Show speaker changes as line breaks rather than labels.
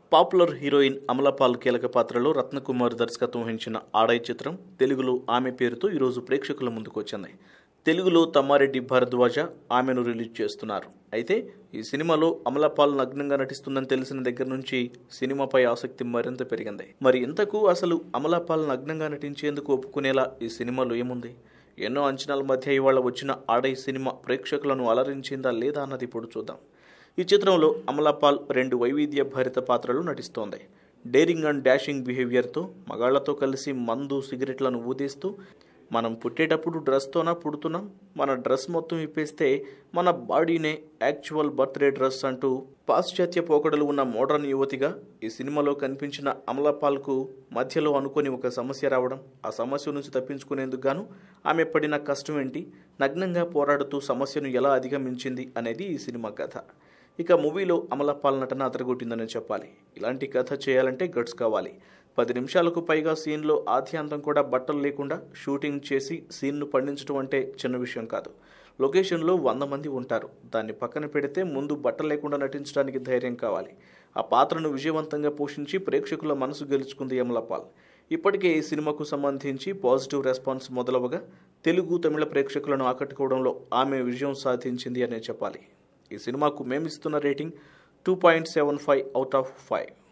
popular heroine Amala Paul కీలక పాత్రలో రత్నకుమార్ దర్శకత్వం వహించిన ఆడాయి చిత్రం తెలుగులో ఆమె పేరుతో ఈరోజు ప్రేక్షకుల ముందుకు వచ్చింది తెలుగులో తమ్మారెడ్డి భరద్వాజ ఆమెను రిలీజ్ చేస్తున్నారు అయితే ఈ సినిమాలో అమలాపాల్ నగ్నంగా నటిస్తుందని తెలిసిన దగ్గర నుంచి సినిమాపై ఆసక్తి మరింత పెరిగింది మరి ఇంతకు అసలు అమలాపాల్ నగ్నంగా నటించేందుకు ఒప్పుకునేలా ఈ సినిమాలో ఏముంది ఎన్నో అంచనాల మధ్య ఇవాళ వచ్చిన ఆడై సినిమా ప్రేక్షకులను అలరించిందా లేదా అన్నది ఇప్పుడు చూద్దాం ఈ చిత్రంలో అమలాపాల్ రెండు వైవిధ్య భరిత పాత్రలు నటిస్తోంది డేరింగ్ అండ్ డాషింగ్ బిహేవియర్తో మగాళ్లతో కలిసి మందు సిగరెట్లను ఊదేస్తూ మనం పుట్టేటప్పుడు డ్రెస్తోనా పుడుతున్నాం మన డ్రెస్ మొత్తం ఇప్పేస్తే మన బాడీనే యాక్చువల్ బర్త్డే డ్రెస్ అంటూ పాశ్చాత్య పోకడలు ఉన్న మోడర్న్ యువతిగా ఈ సినిమాలో కనిపించిన అమలాపాల్కు మధ్యలో అనుకొని ఒక సమస్య రావడం ఆ సమస్య నుంచి తప్పించుకునేందుకు గాను ఆమె పడిన కష్టం ఏంటి నగ్నంగా పోరాడుతూ సమస్యను ఎలా అధిగమించింది అనేది ఈ సినిమా కథ ఇక మూవీలో అమలాపాల్ నటన అదరగొట్టిందని చెప్పాలి ఇలాంటి కథ చేయాలంటే గట్స్ కావాలి పది నిమిషాలకు పైగా సీన్లో ఆద్యాంతం కూడా బట్టలు లేకుండా షూటింగ్ చేసి సీన్ను పండించడం అంటే చిన్న విషయం కాదు లొకేషన్లో వంద మంది ఉంటారు దాన్ని పక్కన పెడితే ముందు బట్టలు లేకుండా నటించడానికి ధైర్యం కావాలి ఆ పాత్రను విజయవంతంగా పోషించి ప్రేక్షకుల మనసు గెలుచుకుంది అమలాపాల్ ఇప్పటికే ఈ సినిమాకు సంబంధించి పాజిటివ్ రెస్పాన్స్ మొదలవగా తెలుగు తమిళ ప్రేక్షకులను ఆకట్టుకోవడంలో ఆమె విజయం సాధించింది అనే చెప్పాలి ఈ సినిమాకు మేమిస్తున్న rating two point seven five out of five